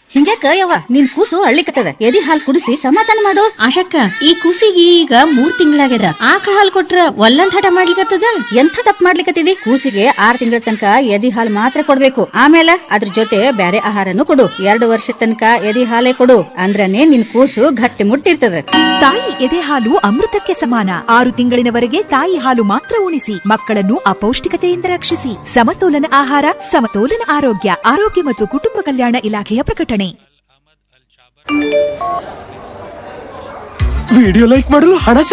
ಹಿಂಗ್ಯಾಕ ಯವ್ವ ನಿನ್ ಕೂಸು ಅಳ್ಳಿಕತ್ತದ ಎದಿ ಹಾಲ್ ಕುಡಿಸಿ ಸಮಾಧಾನ ಮಾಡು ಆಶಕ್ಕ ಈ ಕೂಸಿಗೆ ಈಗ ಮೂರ್ ತಿಂಗಳಾಗ್ಯದ ಆಕಳ ಹಾಲ್ ಕೊಟ್ರ ಒಲ್ಲಂದ್ ಹಠ ಮಾಡ್ಲಿಕತ್ತದ ಎಂಥ ತಪ್ಪು ಮಾಡ್ಲಿಕತ್ತಿದಿ ಕೂಸಿಗೆ ಆರ್ ತಿಂಗಳ ತನಕ ಎದಿ ಹಾಲ್ ಮಾತ್ರ ಕೊಡ್ಬೇಕು ಆಮೇಲೆ ಅದ್ರ ಜೊತೆ ಬ್ಯಾರೆ ಆಹಾರನು ಕೊಡು ಎರಡು ವರ್ಷ ತನಕ ಎದಿ ಹಾಲೇ ಕೊಡು ಅಂದ್ರನೇ ನಿನ್ ಕೂಸು ಗಟ್ಟಿ ಮುಟ್ಟಿರ್ತದ ತಾಯಿ ಎದೆ ಹಾಲು ಅಮೃತಕ್ಕೆ ಸಮಾನ ಆರು ತಿಂಗಳಿನವರೆಗೆ ತಾಯಿ ಹಾಲು ಮಾತ್ರ ಉಣಿಸಿ ಮಕ್ಕಳನ್ನು ಅಪೌಷ್ಟಿಕತೆಯಿಂದ ರಕ್ಷಿಸಿ ಸಮತೋಲನ ಆಹಾರ ಸಮತೋಲನ ಆರೋಗ್ಯ ಆರೋಗ್ಯ ಮತ್ತು ಕುಟುಂಬ ಕಲ್ಯಾಣ ಇಲಾಖೆಯ ಪ್ರಕಟಣೆ ವಿಡಿಯೋ ಲೈಕ್ ಮಾಡಲು ಹಣ